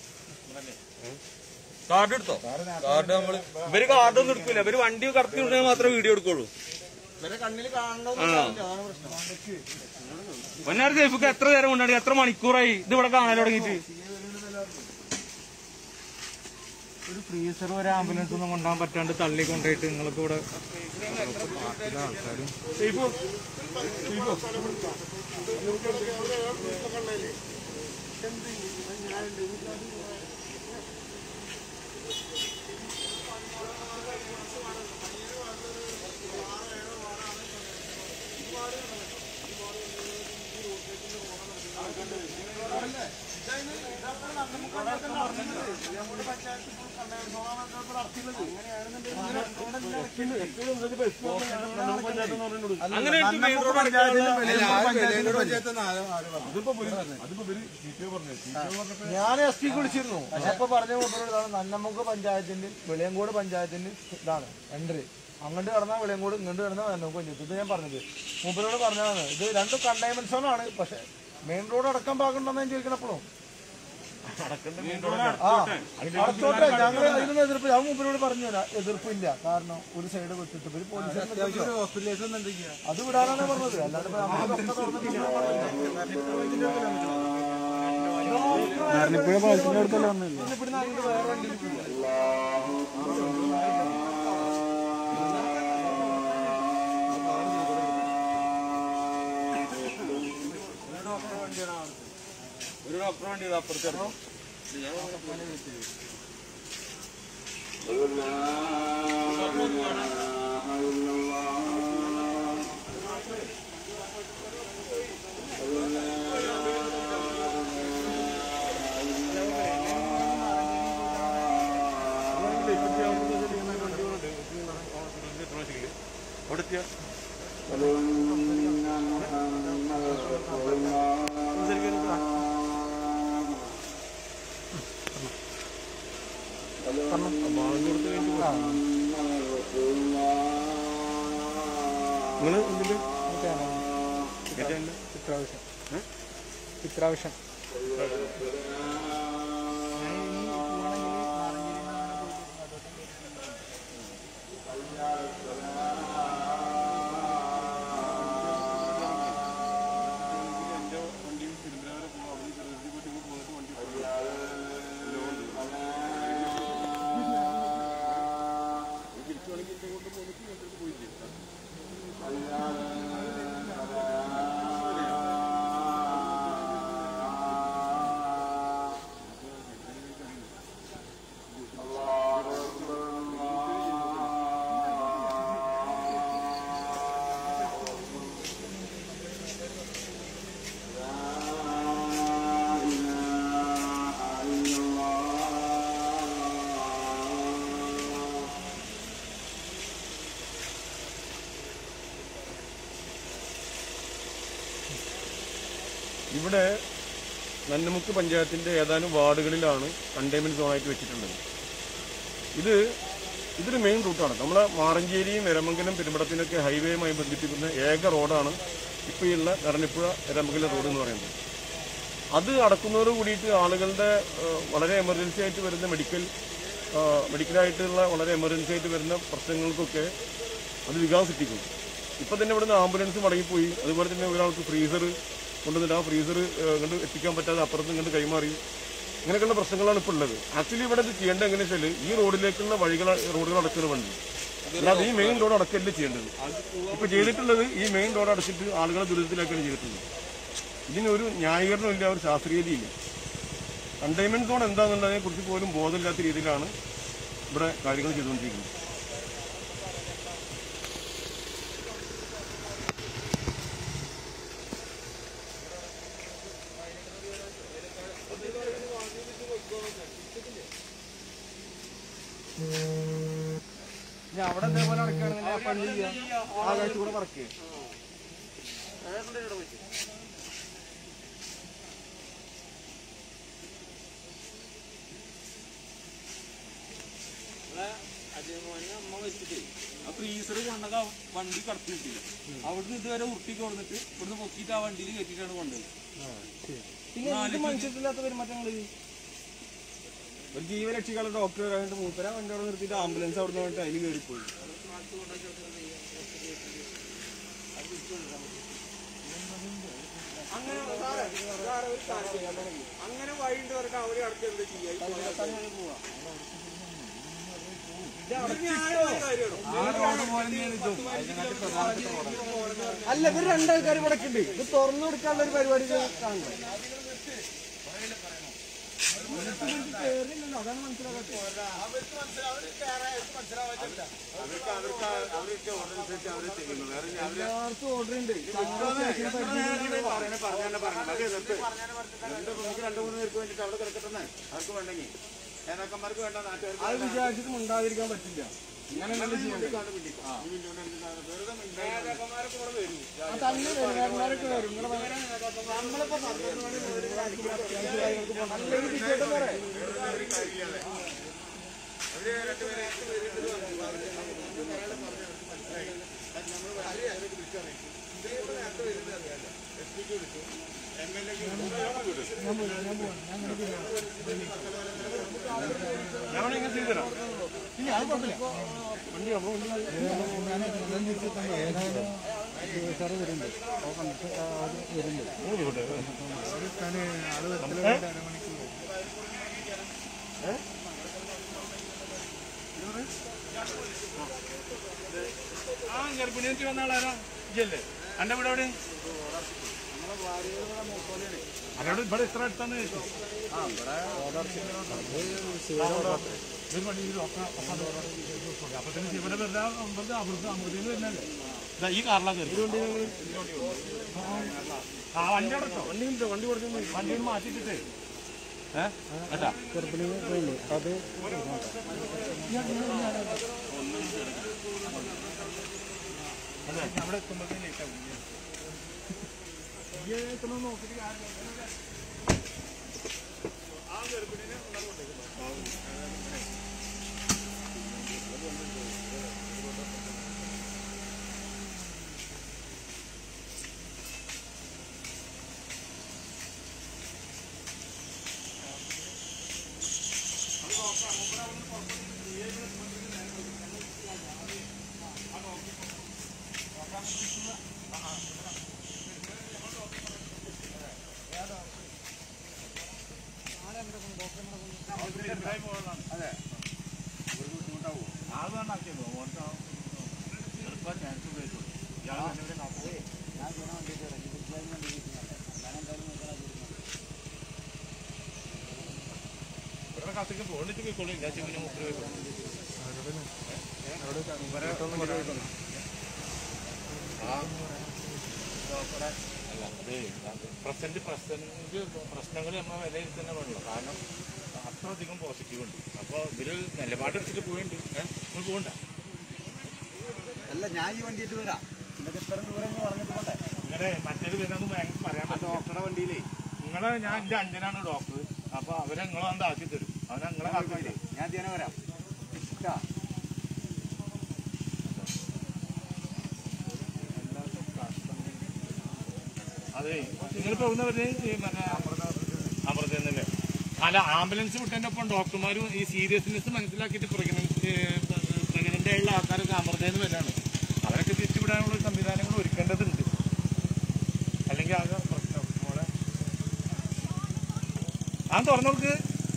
S2: കാർഡ് എടുത്തോ കാർഡ് നമ്മള് ഇവര് കാർഡ് ഒന്നും എടുക്കൂല ഇവര് വണ്ടി കടത്തി വിടുന്നത് മാത്രമേ വീഡിയോ എടുക്കുള്ളൂ
S3: ഇവരെ കണ്ണിൽ കാണണോ
S2: ആ പൊന്നാർ സേഫിക്ക് എത്ര നേരം കൊണ്ടാടി എത്ര മണിക്കൂറായി ഇത് ഇവിടെ കാണാൻ തുടങ്ങിയിട്ട്
S4: ഒരു ഫ്രീസർ ഒരു ആംബുലൻസ് ഒന്നും കൊണ്ടുപോകാൻ പറ്റാണ്ട് തള്ളി കൊണ്ടുപോയിട്ട് നിങ്ങൾക്ക് ഇവിടെ
S2: സേഫു അങ്ങനെ എടുത്ത് മെയിൻ റോഡ്
S4: ഞാൻ എസ് പിക്ക് വിളിച്ചിരുന്നു അപ്പൊ പറഞ്ഞ മൂപ്പരോട് നന്നമുക്ക് പഞ്ചായത്തിന്റെ വെളിയങ്കോട് പഞ്ചായത്തിന്റെ ഇതാണ് എൻട്രി അങ്ങോട്ട് കടന്നാൽ വെളിയങ്കോട് ഇങ്ങോട്ട് കടന്നാൽ നന്നമുക്ക് പഞ്ചായത്ത് ഇത് ഞാൻ പറഞ്ഞത് മൂപ്പരോട് പറഞ്ഞതാണ് ഇത് രണ്ട് കണ്ടെയ്ൻമെന്റ് സോൺ ആണ് പക്ഷെ മെയിൻ റോഡ് അടക്കം പാകുണ്ടെന്ന് ഞാൻ ചോദിക്കണപ്പോഴും ആ അടച്ചോട്ടെ ഞങ്ങൾ അതിനൊന്നും എതിർപ്പ് ഞാൻ മൂപ്പരോട് പറഞ്ഞു തരാം എതിർപ്പില്ല കാരണം ഒരു സൈഡ് വെച്ചിട്ട് ഇവര് പോലീസ് അത് വിടാനാണ് പറഞ്ഞത് അല്ലാണ്ട് ഇപ്പൊ നമ്മള് ഒക്കെ തുറന്നിട്ട് ഇങ്ങനെ പറഞ്ഞില്ല. നാരണിപ്പുഴ പാലത്തിന്റെ അടുത്തല്ലേ വന്നില്ലേ
S2: ഒരു ഡോക്ടർ വണ്ടി ഇത് അപ്പുറത്ത് നിങ്ങൾ എന്തിന്റെ
S4: ചിത്രാവശ്യം ചിത്രാവശ്യം
S6: ഇവിടെ നന്നമുക്ക് പഞ്ചായത്തിന്റെ ഏതാനും വാർഡുകളിലാണ് കണ്ടെയ്ൻമെന്റ് സോണായിട്ട് വെച്ചിട്ടുള്ളത് ഇത് ഇതൊരു മെയിൻ റൂട്ടാണ് നമ്മളെ മാറഞ്ചേരിയും എരമംഗലം പെരുമ്പടത്തിനൊക്കെ ഹൈവേയുമായി ബന്ധിപ്പിക്കുന്ന ഏക റോഡാണ് ഇപ്പോൾ ഉള്ള കരണിപ്പുഴ എരമംഗലം റോഡ് എന്ന് പറയുന്നത് അത് അടക്കുന്നതോട് കൂടിയിട്ട് ആളുകളുടെ ഏഹ്, വളരെ എമർജൻസി ആയിട്ട് വരുന്ന മെഡിക്കൽ ഏഹ്, മെഡിക്കലായിട്ടുള്ള വളരെ എമർജൻസി ആയിട്ട് വരുന്ന പ്രശ്നങ്ങൾക്കൊക്കെ അത് വികാസിപ്പിക്കും ഇപ്പൊ തന്നെ ഇവിടുന്ന് ആംബുലൻസ് മടങ്ങിപ്പോയി അതുപോലെ തന്നെ ഒരാൾക്ക് ഫ്രീസർ കൊണ്ടുവന്നിട്ട് ആ ഫ്രീസർ ഇങ്ങോട്ട് എത്തിക്കാൻ പറ്റാതെ അപ്പുറത്ത് ഇങ്ങോട്ട് കൈമാറി ഇങ്ങനെയൊക്കെയുള്ള പ്രശ്നങ്ങളാണ് ഇപ്പോൾ ഉള്ളത് ആക്ച്വലി ഇവിടെ ഇത് ചെയ്യേണ്ടത് എങ്ങനെയാ വെച്ചാൽ ഈ റോഡിലേക്കുള്ള വഴികൾ റോഡുകൾ അടക്കുന്ന വണ്ടി അല്ലാതെ ഈ മെയിൻ റോഡ് അടക്കല്ല ചെയ്യേണ്ടത് ഇപ്പൊ ചെയ്തിട്ടുള്ളത് ഈ മെയിൻ റോഡ് അടച്ചിട്ട് ആളുകളെ ദുരിതത്തിലാക്കാണ് ചെയ്തിട്ടുള്ളത് ഇതിനൊരു ന്യായീകരണമില്ല ഒരു ശാസ്ത്രീയതയില്ല കണ്ടെയ്ൻമെന്റ് സോൺ എന്താണെന്നുള്ളതിനെ കുറിച്ച് പോലും ബോധമില്ലാത്ത രീതിയിലാണ് ഇവിടെ കാര്യങ്ങൾ ചെയ്തുകൊണ്ടിരിക്കുന്നത്
S3: അവിടെ ഇതേപോലെ നടക്കുകയാണെങ്കിൽ ആ പണി ചെയ്യാം ആകാശത്ത് കൂടെ പറക്കുക
S2: അജയമോനെ അമ്മ വെച്ചിട്ട് ആ ഫ്രീസർ കൊണ്ടത് വണ്ടി കടത്തി വിട്ടില്ല അവിടുന്ന് ഇതുവരെ ഉരുട്ടി കൊടുത്തിട്ട് ഇവിടുന്ന് പൊക്കിയിട്ട് ആ വണ്ടിയിൽ കയറ്റിട്ടാണ് കൊണ്ടുപോയത്
S3: പിന്നെ എന്ത് മനുഷ്യത്തില്ലാത്ത പെരുമാറ്റങ്ങൾ ഒരു ജീവരക്ഷികളുടെ ഡോക്ടർ വരാണ്ട് മൂപ്പര വണ്ടി അവിടെ നിർത്തിയിട്ട് ആംബുലൻസ് അവിടെ നിന്ന് അതിൽ കയറിപ്പോയി അങ്ങനെ സാറേ, സാറേ ഒരു കാര്യം ചെയ്യാം. അങ്ങനെ വഴിയുണ്ട് പറഞ്ഞിട്ട് അവിടെ അടച്ച് എന്താ ചെയ്യാ ഈ പോവാ. ഇത് അടച്ചിട്ടോ? അല്ല ഇവർ രണ്ടാൾക്കാർ ഇവിടെ ഉണ്ട് ഇത് തുറന്നു കൊടുക്കാനുള്ള ഒരു പരിപാടി ഇത് കാണണ്ടേ അതാണ് മനസ്സിലാക്കാത്തത് എല്ലാവർക്കും ഓർഡർ ഉണ്ട് അത് വിചാരിച്ചിട്ട് ഉണ്ടാതിരിക്കാൻ പറ്റില്ല ഇങ്ങനെ തന്നെ ചെയ്യണ്ടേ ആ, തന്നെ വരും നേതാക്കന്മാരൊക്കെ വരും നിങ്ങളെ ഭയങ്കര നമ്മളിപ്പോ പന്ത്രണ്ട് മണി മുതൽ ഒരു മണിക്കൂർ അത്യാവശ്യ കാര്യങ്ങൾക്ക് പോകണം. നല്ലൊരു വിജയം പറയാം
S6: ഞാൻ ഇങ്ങനെ ചെയ്തുതരാം
S4: ഇല്ല അത് കുഴപ്പമില്ല വണ്ടി നമ്മൾ
S2: ആ ഗർഭിണിയായിട്ട് വന്ന ആളാരാ ഇജ്ജല്ലേ എന്റെ വീട് എവിടെ അവരോട് ഇവിടെ ഇത്ര അടുത്താന്ന് ചോദിച്ചു അപ്പൊ തന്നെ ഇവിടെ വെറുതെ വെറുതെ അമൃത അമൃതയിൽ വരുന്നല്ലേ ദാ ഈ കാറിലാണ് കയറി ആ വണ്ടി അവിടെ ഇട്ടോ. വണ്ടി ഉണ്ട് വണ്ടി കൊടുത്തു വണ്ടി ഒന്ന് മാറ്റിട്ടിട്ടേ ഏഹ് കേട്ടാ അതെ അവിടെ എത്തുമ്പോഴത്തേക്ക് ലേറ്റ് ആവും ഈ എത്തുമ്പോൾ നോക്കിയിട്ട് കാര്യമില്ല. ആ ഗർഭിണിനെ ഒന്നാമത് കൊണ്ടുപോയി. ഇവിടെ കാത്തേക്ക് പോകണ്ടിട്ട് പോയിക്കോളൂ ഇല്ല ചെവിനെ മുപ്പത് പോയിക്കോളൂ പ്രസന്റ് പ്രസന്റ് പ്രശ്നങ്ങൾ നമ്മൾ വിലയിരുത്തുന്ന പാടില്ല കാരണം അത്രയധികം പോസിറ്റീവ് ഉണ്ട് അപ്പോൾ ഇവര് നിലപാടെടുത്തിട്ട് പോയിട്ടുണ്ട് ഏഹ് നിങ്ങൾ പോകണ്ട
S7: അല്ല ഞാൻ ഈ വണ്ടിയിട്ട് വരാം എന്നിട്ട് ഇത്ര ദൂരം എന്ന് പറഞ്ഞിട്ട് പോട്ടെ
S2: നിങ്ങളുടെ മറ്റേത് വരുന്നത് ഭയങ്കര പറയാൻ പറ്റില്ല
S7: ഡോക്ടറുടെ വണ്ടിയിലേ
S2: നിങ്ങളെ ഞാൻ എന്റെ അഞ്ചനാണ് ഡോക്ടർ അപ്പൊ അവരെ നിങ്ങളെ വന്ന് ആക്കി തരും അവനെ നിങ്ങളെ ആക്കിയില്ലേ
S7: ഞാൻ ഇതിനെ വരാം ഇഷ്ടാ
S2: അതെ നിങ്ങളിപ്പോ എവിടുന്ന വരുന്നത് മറ്റേ അമൃതന്നല്ലേ അല്ല ആംബുലൻസ് വിട്ടതിന്റെ ഒപ്പം ഡോക്ടർമാരും ഈ സീരിയസ്നെസ് മനസ്സിലാക്കിയിട്ട് പ്രഗ്നൻസി പ്രഗ്നന്റ് ആയുള്ള ആൾക്കാരൊക്കെ അമൃതന്ന് വരാണ് അവരൊക്കെ തിരിച്ചുവിടാനുള്ള ഒരു സംവിധാനങ്ങൾ ഒരുക്കേണ്ടതുണ്ട് അല്ലെങ്കിൽ ആകെ പ്രശ്നം മോളെ ആ തുറന്നോൾക്ക്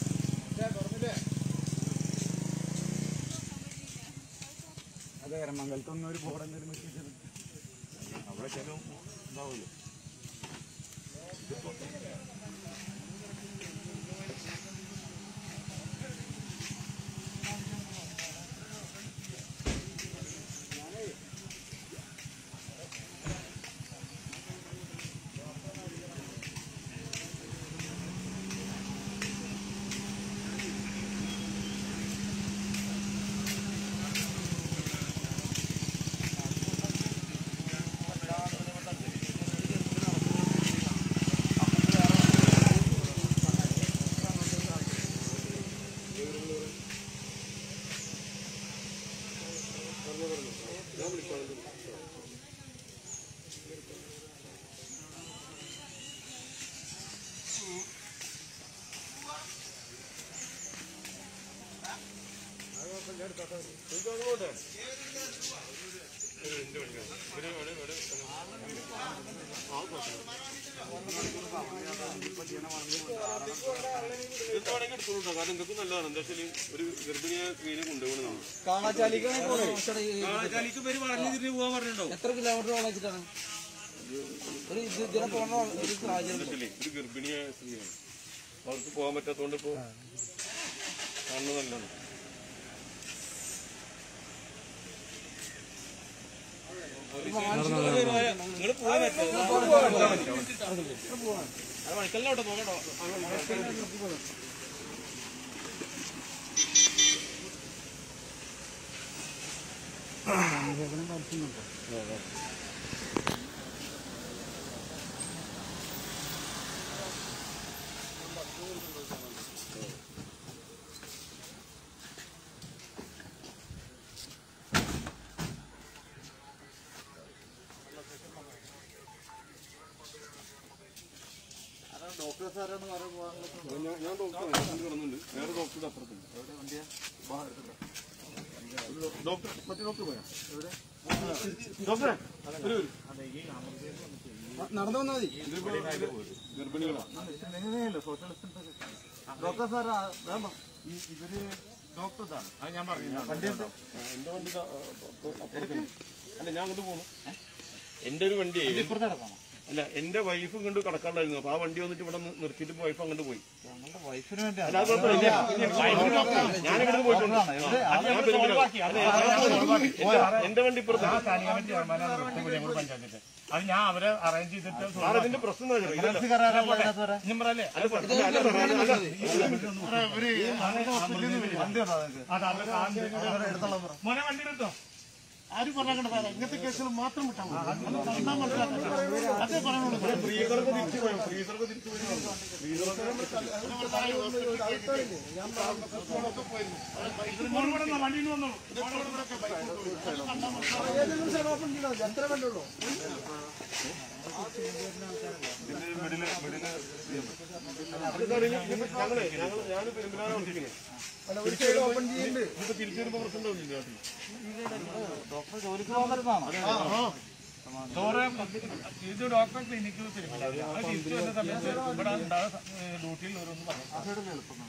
S7: അതെ എറണാകുളത്തൊന്നും ഒരു ബോർഡ് എന്തെങ്കിലും വെച്ചിട്ട്
S2: അവിടെ ചില ഉണ്ടാവുമല്ലോ
S6: കാരണം നിങ്ങൾക്ക് നല്ലതാണ് എന്താ വെച്ചാൽ ഒരു ഗർഭിണിയെ സ്ത്രീനെ കൊണ്ടുപോകണം നമ്മൾ
S3: കാണാച്ചാലിക്കാണ് പോണേ
S2: പേര് പറഞ്ഞു തിരിഞ്ഞ് പോകാൻ പറഞ്ഞിട്ടുണ്ടോ
S3: എത്ര കിലോമീറ്റർ പോകണം വെച്ചിട്ടാണ് ഒരു ഇത് ഇതിനെ പോകണ ഒരു സാഹചര്യം
S6: വെച്ചാലേ ഒരു ഗർഭിണിയായ സ്ത്രീയാണ് അവർക്ക് പോകാൻ പറ്റാത്തതുകൊണ്ട് ഇപ്പോ കാണുന്നത് നല്ലതാണ്
S2: നിങ്ങൾ പോകാൻ മണിക്കല്ലോട്ടെ പോകട്ടോ
S6: ഞാൻ ഞാൻ ഡോക്ടർ കിടന്നുണ്ട് വേറെ ഡോക്ടറുടെ അപ്പുറത്തുണ്ട് ഡോക്ടർ മറ്റേ ഡോക്ടർ പോയാ ഡോക്ടറെ ഒരു ഒരു.
S7: നടന്നു വന്നാൽ മതി
S6: ഇതിപ്പോ ഇത് ഗർഭിണികളാണ്
S4: ഡോക്ടർ സാർ ഇവര് ഡോക്ടർ ഇതാണ്
S2: അത് ഞാൻ പറഞ്ഞു
S6: എന്റെ വണ്ടി ദാ, ആ, അപ്പുറത്ത്. അല്ല ഞാൻ അങ്ങോട്ട് പോണു എന്റെ ഒരു വണ്ടി അല്ല എന്റെ വൈഫ് ഇങ്ങോട്ട് കടക്കാണ്ടായിരുന്നു അപ്പൊ ആ വണ്ടി വന്നിട്ട് ഇവിടെ നി- നിർത്തിയിട്ട് വൈഫ് അങ്ങോട്ട് പോയി
S4: വൈഫിന് വേണ്ടി
S6: അല്ല, അത് കുഴപ്പമില്ല. ഞാൻ ഇവിടെ പോയിട്ടുണ്ട് ഞാൻ പെരുമ്പിലാ. എന്റെ വണ്ടി ഇപ്പുറത്ത്
S2: ആ കാലിക്കറ്റ് ചെയർമാനാണ് ഇവിടുത്തെ പുളിയങ്കോട് പഞ്ചായത്തിന്റെ അത് ഞാൻ അവരെ അറേഞ്ച് ചെയ്തിട്ട്
S6: സാർ ഇതിന്റെ പ്രശ്നം എന്താ അറിയോ? ഇല്ലല്ല.
S2: നിമ്മറല്ലേ
S6: അല്ല, സാർ, അല്ല, അല്ല, സാർ, അല്ല, അല്ല.
S2: അത് അവര് മോനെ വണ്ടി എടുത്തോ
S5: ആരും പറഞ്ഞാൽ സാറേ ഇങ്ങനത്തെ കേസുകൾ മാത്രം വിട്ടാൽ മതി അത് നടന്നാൽ മനസ്സിലാക്കണം അതേ പറയാനുള്ളൂ സാറേ.
S6: ഫ്രീസറൊക്കെ തിരിച്ചു പോയോ ഫ്രീസറൊക്കെ തിരിച്ചു പോയോ
S2: വണ്ടിയിൽ വന്നോളൂ
S4: എത്ര വേണ്ടുള്ളൂ
S6: ഞങ്ങളെ ഞങ്ങൾ ഞാൻ പെരുമ്പിലാണ് വന്നിരിക്കുന്നത്
S4: ഒരു സൈഡ് ഓപ്പൺ ചെയ്യുന്നുണ്ട്
S6: ഇപ്പൊ തിരിച്ചു വരുമ്പോ പ്രശ്നം ഉണ്ടാവില്ല നാട്ടിൽ
S4: ഡോക്ടർ ജോലിക്ക് പോകാൻ പറ്റുന്നതാണോ
S2: ചോറ് ഇത് ഡോക്ടർ ക്ലിനിക്കിൽ തിരുമല അത് തിരിച്ചു വരുന്ന സമയത്ത് ഇവിടെ ഉണ്ടാകുന്ന ഡ്യൂട്ടിയിൽ ഓരോന്ന് പറഞ്ഞു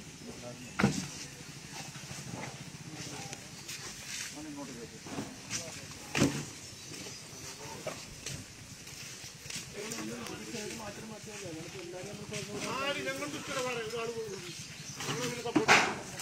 S5: ആരും ഞങ്ങളുടെ ഇഷ്ടം പറയാം ഒരാൾ ഞങ്ങളിതിന് സപ്പോർട്ട്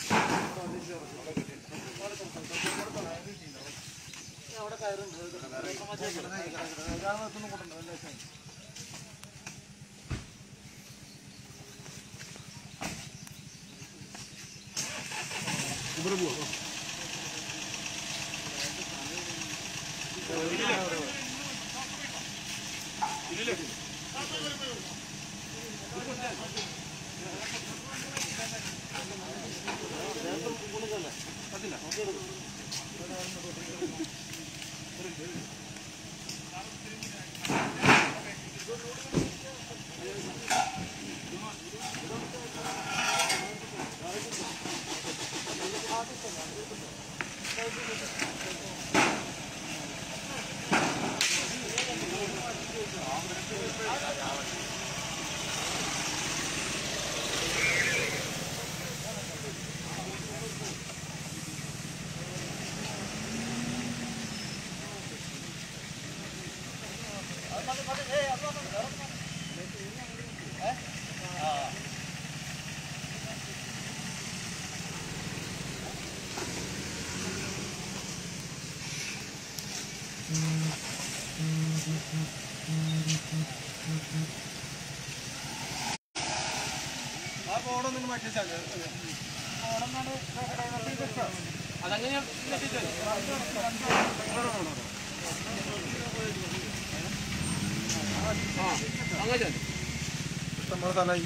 S3: ആ ബോർഡൊന്നും മാറ്റി വെച്ചാൽ അതങ്ങനെ
S4: നമ്മുടെ സ്ഥലമായി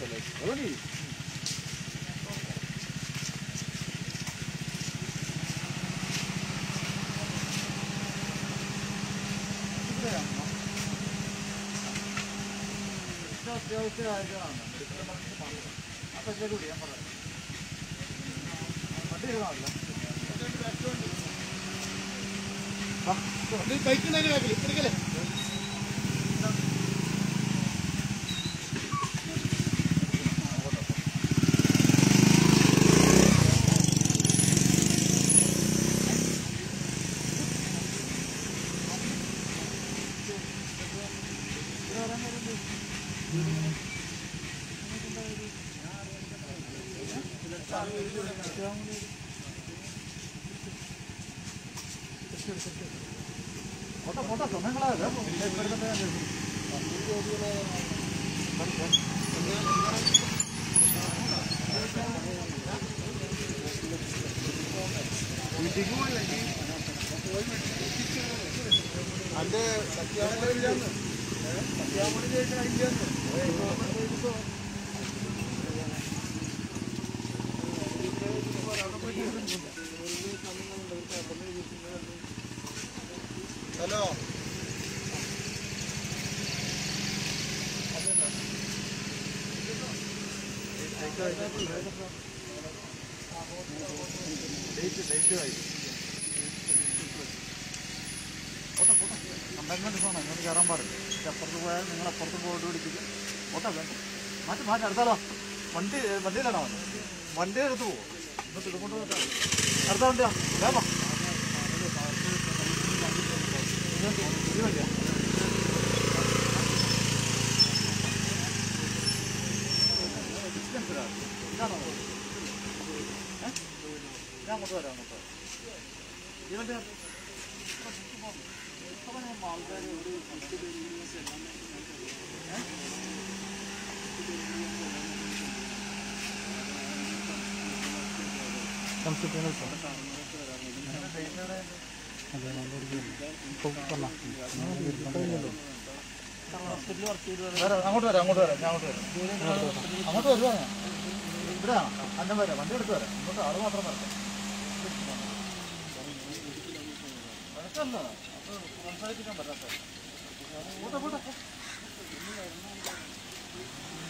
S4: അത്യാവശ്യ കാര്യമാണ് അപ്പൊ ശരി ഞാൻ പറയാം വണ്ടി ഇരുന്നാണല്ലോ
S5: ബൈക്കിന്റെ ബാക്കിൽ എടുക്കല്ലേ
S4: ഫോട്ടോ ഫോട്ടോ സമയങ്ങളായല്ലോ അന്റെ സത്യാവണിയില്ലാന്ന് സത്യാവണി ചോദിക്കണില്ലാന്ന് ഹലോ ഡേറ്റ് ഡേറ്റ് ആയി കണ്ടെയ്ൻമെന്റ് സോൺ അങ്ങോട്ട് കയറാൻ പാടില്ല ഇത് അപ്പുറത്ത് പോയാൽ നിങ്ങൾ അപ്പുറത്ത് പോയിട്ട് പിടിച്ചിട്ട് ഓട്ടോ വേണ്ട മാറ്റി മാറ്റി അടുത്താളോ വണ്ടി വണ്ടിയിലാണോ വന്നത് വണ്ടി എടുത്ത് പോകും എന്നിട്ട് ഇതുകൊണ്ട് പോകാം. അടുത്ത വണ്ടിയാ വേഗം ഈ വണ്ടിയാ ഇതാണോ ഏ? ഞാൻ അങ്ങോട്ട് വരാം അങ്ങോട്ട് വരാം ഈ വണ്ടി വരാം, അങ്ങോട്ട് വരാം അങ്ങോട്ട് വരാം ഞാൻ അങ്ങോട്ട് വരാം അങ്ങോട്ട് വരുവാ ഞാൻ ഇവിടെ അന്നം വരാം വണ്ടി എടുത്ത് വരാം ഇങ്ങോട്ട് ആള് മാത്രം വരട്ടെ വഴക്കല്ല അത് സംസാരിക്കാൻ പറ്റാത്ത പോട്ടെ പോട്ടെ പോ.